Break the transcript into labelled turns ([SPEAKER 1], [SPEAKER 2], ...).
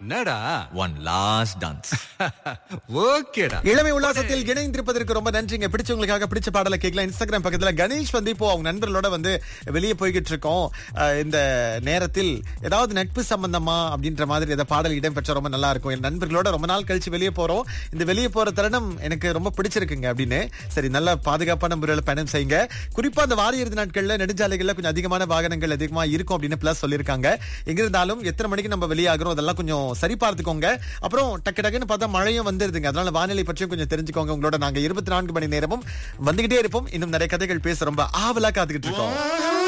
[SPEAKER 1] என்னடா
[SPEAKER 2] one last dance
[SPEAKER 1] ஓகேடா
[SPEAKER 3] இளமை உல்லாசத்தில் இணைந்திருப்பதற்கு ரொம்ப நன்றிங்க பிடிச்சவங்களுக்காக பிடிச்ச பாடலை கேட்கலாம் இன்ஸ்டாகிராம் பக்கத்துல கணேஷ் வந்து இப்போ அவங்க நண்பர்களோட வந்து வெளியே போய்கிட்டு இருக்கோம் அஹ் இந்த நேரத்தில் ஏதாவது நட்பு சம்பந்தமா அப்படின்ற மாதிரி ஏதாவது பாடல் இடம்பெற்ற ரொம்ப நல்லா இருக்கும் என் நண்பர்களோட ரொம்ப நாள் கழிச்சு வெளியே போறோம் இந்த வெளியே போற தருணம் எனக்கு ரொம்ப பிடிச்சிருக்குங்க அப்படின்னு சரி நல்ல பாதுகாப்பான முறையில் பயணம் செய்யுங்க குறிப்பா அந்த வார இறுதி நாட்கள்ல நெடுஞ்சாலைகள்ல கொஞ்சம் அதிகமான வாகனங்கள் அதிகமா இருக்கும் அப்படின்னு பிளஸ் சொல்லியிருக்காங்க எங்க இருந்தாலும் எத்தனை மணிக்கு நம்ம வெளியாகிறோம் அதெல்லாம் கொஞ்சம் சரி பார்த்துக்கோங்க அப்புறம் டக்கு டக்குன்னு பார்த்தா மழையும் வந்துருதுங்க அதனால வானிலை பற்றியும் கொஞ்சம் தெரிஞ்சுக்கோங்க உங்களோட நாங்க இருபத்தி நான்கு மணி நேரமும் வந்துகிட்டே இருப்போம் இன்னும் நிறைய கதைகள் பேச ரொம்ப ஆவலா காத்துக்கிட்டு இருக்கோம்